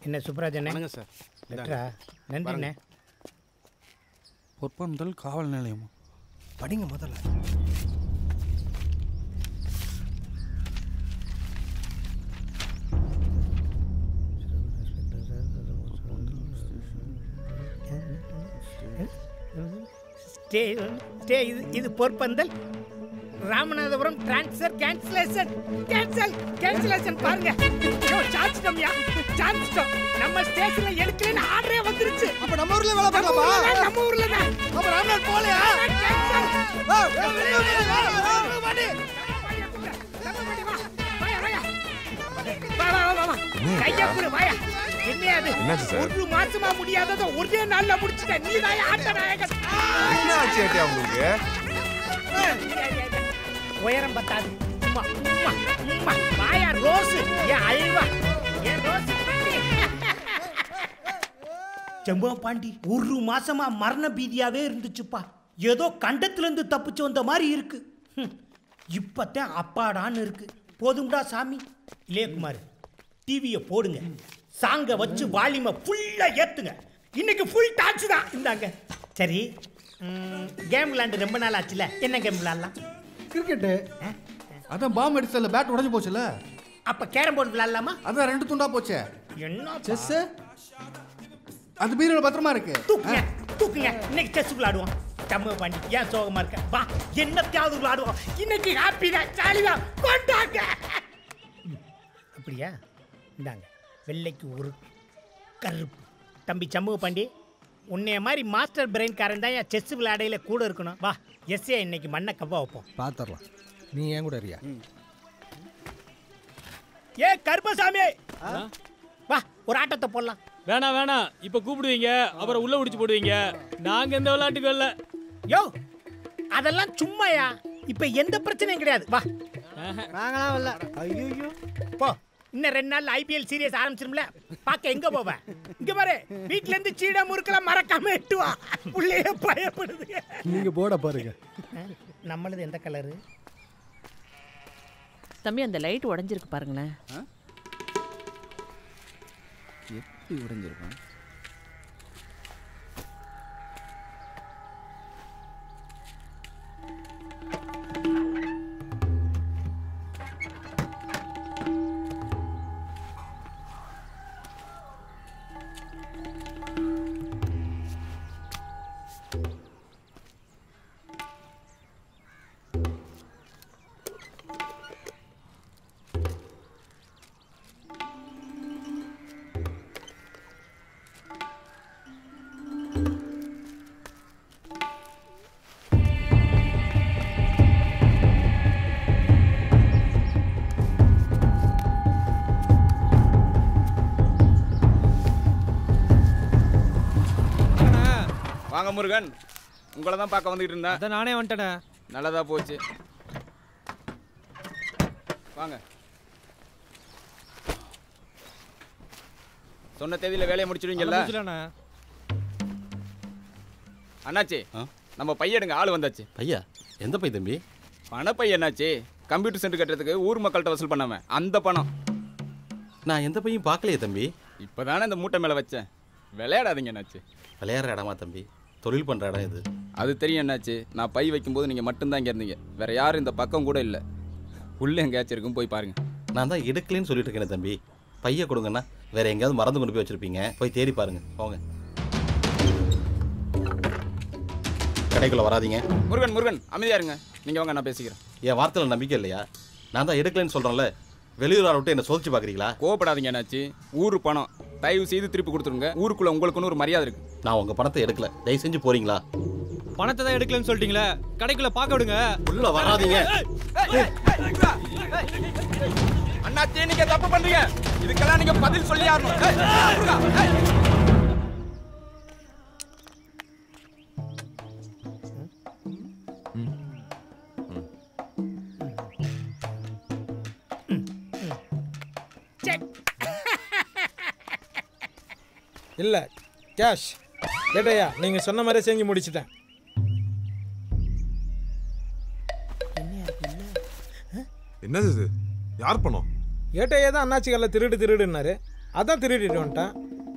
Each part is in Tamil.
என்ன சுப்ராஜனே வணங்க சார் லெட்டரா நன்றிண்ணே பொற்பந்தல் காவல் நிலையம் படிங்க முதல்ல ஸ்டே ஸ்டே இது இது பொற்பந்தல் Ramanathapuram transfer cancellation cancel cancellation பாருங்க ஐயோ சான்ஸ்டம்யா சான்ஸ்டம் நம்ம ஸ்டேஷன்ல எடுக்கலன்னு ஆர்டரே வந்துருச்சு அப்ப நம்ம ஊர்ல வேலை பார்க்கலாமா நம்ம ஊர்ல தான் அப்ப ராம்நாத் போலையா என்னாச்சு சார்? ஒரு மாசமா முடியாததை ஒரே நாள்ல முடிச்சிட்ட நீ தான் ஆட்ட நாயகன் என்ன ஆச்சு ஏட்டியா உங்களுக்கு உயரம் பத்தாது உம்மா, உம்மா, உம்மா. வாயா ரோஸ் ஏன் அழிவா ஏன் ரோஸ் செம்பா பாண்டி ஒரு மாசமா மரண பீதியாவே இருந்துச்சுப்பா ஏதோ கண்டத்துல இருந்து தப்பிச்சு வந்த மாதிரி இருக்கு ஹம். இப்பத்தான் அப்பாடான்னு இருக்கு போதும்டா சாமி இளையகுமார் டிவியை போடுங்க சாங்க வச்சு வால்யூமை ஃபுல்லா ஏத்துங்க இன்னைக்கு ஃபுல் டான்ஸ் தான் இந்தாங்க சரி கேம் விளாண்டு ரொம்ப நாள் ஆச்சுல என்ன கேம் விளாடலாம் கிரிக்கெட்டு அதான் பாம்பு அடிச்சல பேட் உடைஞ்சு போச்சுல அப்ப கேரம் போர்டு விளையாடலாமா அதான் ரெண்டு துண்டா போச்சே என்ன செஸ் அது பீரோல பத்திரமா இருக்கு தூக்குங்க தூக்குங்க இன்னைக்கு செஸ் விளையாடுவோம் தமிழ் பாண்டி ஏன் சோகமா இருக்க வா என்னத்தையாவது விளையாடுவோம் இன்னைக்கு ஹாப்பி தான் ஜாலியா கொண்டாங்க ம், அப்படியா இந்தாங்க வெள்ளைக்கு ஒரு கருப்பு தம்பி சமூக பாண்டி உன்னைய மாதிரி மாஸ்டர் பிரெயின் காரன் தான் என் செஸ் விளையாடையில கூட இருக்கணும் வா எஸ்ஏ இன்னைக்கு மண்ணை கவ்வா வைப்போம் பாத்துரலாம் நீ ஏன் கூட அறியா ஏ கருப்பசாமி வா ஒரு ஆட்டத்தை போடலாம் வேணாம் வேணாம் இப்ப கூப்பிடுவீங்க அப்புறம் உள்ள முடிச்சு போடுவீங்க நாங்க எந்த விளையாட்டுக்கு வரல யோ அதெல்லாம் சும்மாயா இப்ப எந்த பிரச்சனையும் கிடையாது வா நாங்களாம் இல்ல ஐயோ போ இன்னும் ரெண்டு நாள்ல ஐபிஎல் சீரியஸ் ஆரம்பிச்சிரும்ல பார்க்க எங்க போவ இங்க பாரு வீட்ல இருந்து சீடா முறுக்கெல்லாம் மறக்காம எட்டு வா புள்ளைய பயப்படுது நீங்க போட பாருங்க நம்மளது எந்த கலரு தம்பி அந்த லைட் உடைஞ்சிருக்கு பாருங்களேன் எப்படி உடைஞ்சிருக்கும் வாங்க முருகன் உங்களை தான் பார்க்க வந்துட்டு இருந்தேன் அதான் நானே வந்துட்டேனே நல்லதா போச்சு வாங்க சொன்ன தேதியில வேலையை முடிச்சிடுவீங்கல்ல அண்ணாச்சி நம்ம பையனுங்க ஆள் வந்தாச்சு ஐயா எந்த பை தம்பி பணப்பை என்னாச்சு கம்ப்யூட்டர் சென்டர் கட்டுறதுக்கு ஊர் மக்கள்கிட்ட வசூல் பண்ணாம அந்த பணம் நான் எந்த பையும் பார்க்கலையே தம்பி இப்போதானே இந்த மூட்டை மேலே வச்சேன் விளையாடாதீங்க என்னாச்சு விளையாடுற இடமா தம்பி தொழில் பண்ணுற இடம் இது அது தெரியும் என்னாச்சு நான் பை வைக்கும்போது நீங்கள் மட்டும்தான் இங்கே இருந்தீங்க வேற யாரும் இந்த பக்கம் கூட இல்லை உள்ள எங்கேயாச்சும் இருக்கும் போய் பாருங்க நான் தான் எடுக்கலைன்னு சொல்லிட்டு இருக்கேனே தம்பி பைய கொடுங்கண்ணா வேற எங்கேயாவது மறந்து கொண்டு போய் வச்சிருப்பீங்க போய் தேடி பாருங்க போங்க கடைக்குள்ள வராதீங்க முருகன் முருகன் அமைதியா இருங்க நீங்கள் வாங்க நான் பேசிக்கிறேன் என் வார்த்தையில் நம்பிக்கை இல்லையா நான் தான் எடுக்கலைன்னு சொல்கிறேன்ல வெளியூர் ஆளை விட்டு என்ன சோதிச்சு பார்க்குறீங்களா கோவப்படாதீங்க என்னாச்சு ஊர் பணம் தயவு செய்து திருப்பி கொடுத்துருங்க ஊருக்குள்ள உங்களுக்குன்னு ஒரு மரியாதை இருக்கு நான் உங்கள் பணத்தை எடுக்கல தயவு செஞ்சு போறீங்களா பணத்தை தான் எடுக்கலன்னு சொல்லிட்டீங்களே கடைக்குள்ள பார்க்க விடுங்க உள்ள வராதீங்க அண்ணாச்சி நீங்க தப்பு பண்றீங்க இதுக்கெல்லாம் நீங்க பதில் சொல்லி ஆகணும் ஏய், முருகா, ஏய். இல்ல கேஷ் கேட்டையா நீங்க சொன்ன மாதிரி செஞ்சு முடிச்சிட்டேன் என்னது இது யார் பணம் ஏட்டையா தான் அண்ணாச்சி கல்ல திருடு திருடுன்னாரு அதான் திருடிட்டு வந்துட்டேன்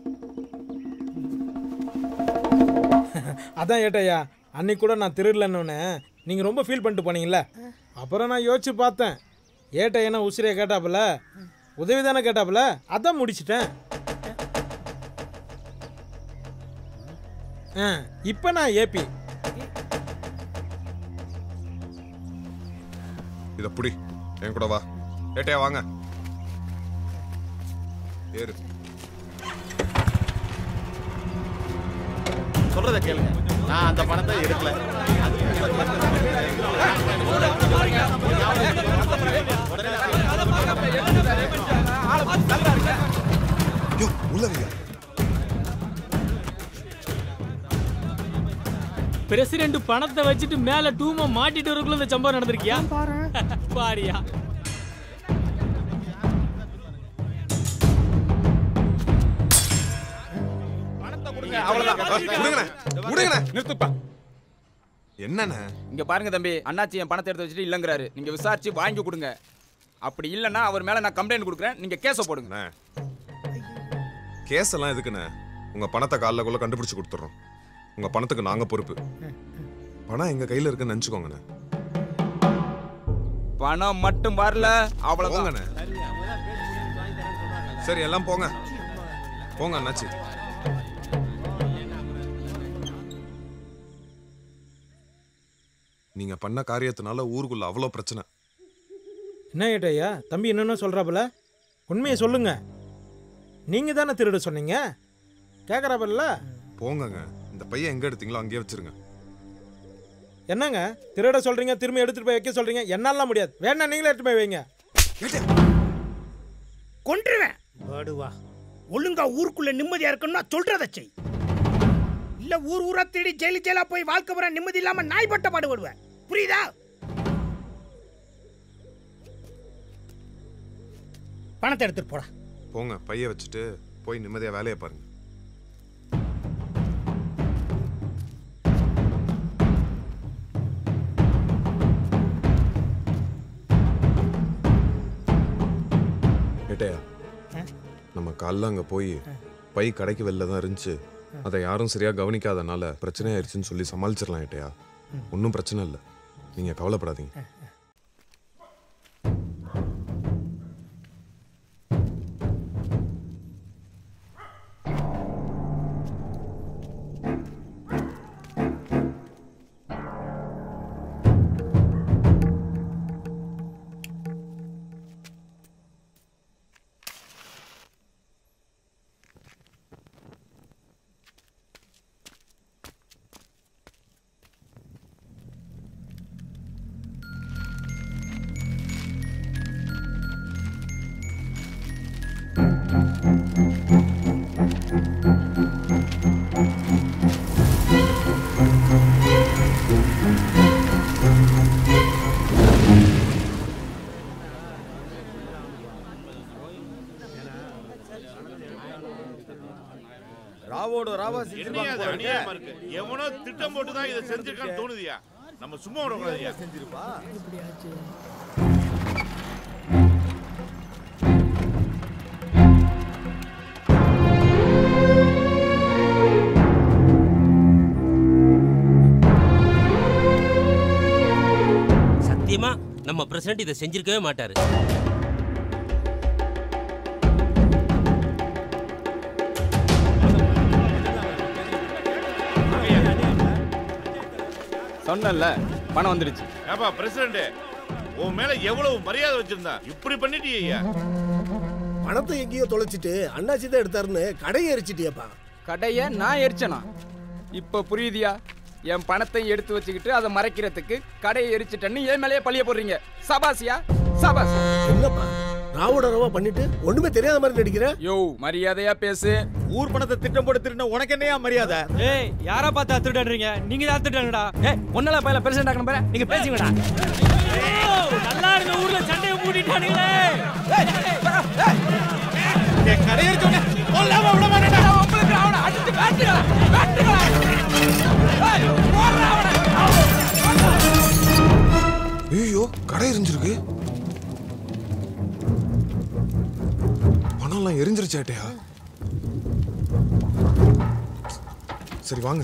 அதான் ஏட்டையா அன்னைக்கு கூட நான் திருடலன்னு நீங்கள் ரொம்ப ஃபீல் பண்ணிட்டு போனீங்கல்ல அப்புறம் நான் யோசிச்சு பார்த்தேன் ஏட்டையனா உசிரியை கேட்டாப்புல உதவி தானே கேட்டாப்புல அதான் முடிச்சிட்டேன் ஆ இப்போ நான் ஏபி இத புடி என் கூட வா ஏட்டையா வாங்க ஏறு சொல்றத கேளுங்க நான் அந்த பணத்தை எடுக்கல யோ உள்ள வையா பிரசிடென்ட் பணத்தை வச்சுட்டு மேல டூம மாட்டிட்டு வரக்குள்ள இந்த சம்பவம் நடந்திருக்கியா பாரியா விடுங்கண்ணே விடுங்கண்ணே நிறுத்துப்பா என்னண்ணே இங்க பாருங்க தம்பி அண்ணாச்சி என் பணத்தை எடுத்து வச்சுட்டு இல்லைங்கிறாரு நீங்க விசாரிச்சு வாங்கி கொடுங்க அப்படி இல்லைன்னா அவர் மேல நான் கம்ப்ளைண்ட் கொடுக்குறேன் நீங்க கேஸை போடுங்க அண்ணே கேஸ் எல்லாம் எதுக்குண்ணே உங்க பணத்தை காலைல குள்ள கண்டுபிடிச்சு கொடுத்துறோம் உங்க பணத்துக்கு நாங்க பொறுப்பு பணம் எங்க கையில இருக்குன்னு நினைச்சுக்கோங்கண்ணே பணம் மட்டும் வரல அவ்வளவுதான் போங்கண்ணே சரி எல்லாம் போங்க போங்க அண்ணாச்சி நீங்க பண்ண காரியத்தினால ஊருக்குள்ள அவ்வளோ பிரச்சனை என்ன ஏட்டையா தம்பி என்னென்ன சொல்கிறாப்புல உண்மையை சொல்லுங்க நீங்கள் தானே திருட சொன்னீங்க கேட்குறாப்பல்ல போங்கங்க இந்த பையன் எங்க எடுத்தீங்களோ அங்கேயே வச்சிருங்க என்னங்க திருட சொல்கிறீங்க திரும்பி எடுத்துகிட்டு போய் வைக்க சொல்கிறீங்க என்னாலாம் முடியாது வேணா நீங்களே எடுத்து போய் வைங்க கொன்றுவேன் பாடுவா ஒழுங்கா ஊருக்குள்ள நிம்மதியா இருக்கணும்னா சொல்றத செய் இல்ல ஊர் ஊரா தேடி ஜெயிலு ஜெயிலா போய் வாழ்க்கை பூரா நிம்மதி இல்லாம நாய்பட்ட பாடுபடுவேன் புரியுதா பணத்தை எடுத்துட்டு போடா போங்க பைய வச்சுட்டு போய் நிம்மதியா வேலையை பாருங்க ஏட்டையா நம்ம காலைல அங்க போய் பை கடைக்கு வெளில தான் இருந்துச்சு அதை யாரும் சரியா கவனிக்காதனால பிரச்சனை ஆயிடுச்சுன்னு சொல்லி சமாளிச்சிடலாம் ஏட்டையா ஒன்றும் பிரச்சனை இல்லை நீங்க கவலைப்படாதீங்க ராவோட ராவா என்னையா அது அநியாயமா இருக்கு எவனோ திட்டம் போட்டு தான் இதை செஞ்சிருக்கான்னு தோணுதியா நம்ம சும்மா விடக்கூடாதுயா செஞ்சிருப்பா சத்தியமா நம்ம பிரசிடண்ட் இதை செஞ்சிருக்கவே மாட்டாரு சொன்னேன்ல பணம் வந்துடுச்சு ஏப்பா பிரசிடண்ட் உன் மேல எவ்வளவு மரியாதை வச்சிருந்தா இப்படி பண்ணிட்டியா பணத்தை எங்கேயோ தொலைச்சிட்டு அண்ணாச்சி தான் எடுத்தாருன்னு கடையை எரிச்சிட்டியப்பா கடையை நான் எரிச்சனா இப்போ புரியுதியா என் பணத்தை எடுத்து வச்சுக்கிட்டு அதை மறைக்கிறதுக்கு கடையை எரிச்சிட்டேன்னு என் மேலேயே பழிய போடுறீங்க சபாசியா சபாஸ் என்னப்பா ராவோட ரவா பண்ணிட்டு ஒண்ணுமே தெரியாத மாதிரி நடிக்கிற யோ மரியாதையா பேசு ஊர் பணத்தை திட்டம் போட்டு திருடின உனக்கு என்னையா மரியாதை ஏய் யாரா பார்த்தா திருடன்றீங்க நீங்க தான் திருடங்கடா ஏய் ஒன்னால பையில பிரசிடண்ட் ஆகணும் பாரு நீங்க பேசுங்கடா நல்லா இருந்த ஊர்ல சண்டையை மூடிட்டானுங்களே ஐயோ கடை எரிஞ்சிருக்கு பணம்லாம் எரிஞ்சிருச்சு ஏட்டையா சரி வாங்க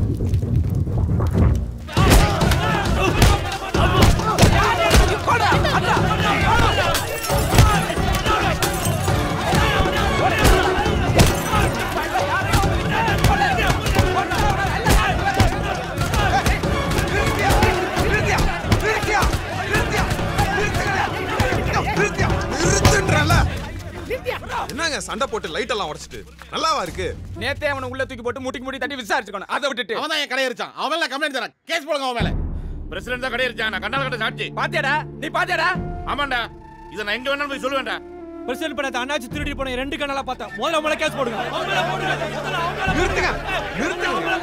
நிறுத்துன்றல என்னங்க சண்டை போட்டு லைட் எல்லாம் உடைச்சிட்டு நல்லாவா இருக்கு நேத்தே அவனை உள்ள தூக்கி போட்டு முட்டிக்கு முட்டி தட்டி விசாரிச்சுக்கணும் அதை விட்டுட்டு அவன் தான் என் கடை எரிச்சான் அவன் மேல கம்ப்ளைண்ட் தரேன் கேஸ் போடுங்க அவன் மேல பிரசிடென்ட் தான் கடை எரிச்சான் நான் கண்ணால கட்ட சாட்சி பாத்தியாடா நீ பாத்தியாடா ஆமாண்டா இதை நான் எங்க வேணாலும் போய் சொல்லுவேன்டா பிரசிடென்ட் பண்ண அண்ணாச்சி திருடி போன ரெண்டு கண்ணெல்லாம் பார்த்தா முதல்ல அவங்கள கேஸ் போடுங்க நிறுத்துங்க நிறுத்துங்க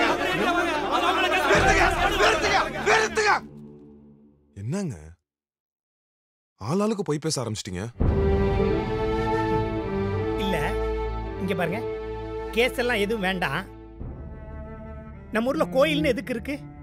நிறுத்துங்க நிறுத்துங்க என்னங்க ஆளாளுக்கு போய் பேச ஆரம்பிச்சிட்டீங்க இல்ல இங்க பாருங்க கேஸ் எல்லாம் எதுவும் வேண்டாம் நம்ம ஊர்ல கோயில்னு எதுக்கு இருக்கு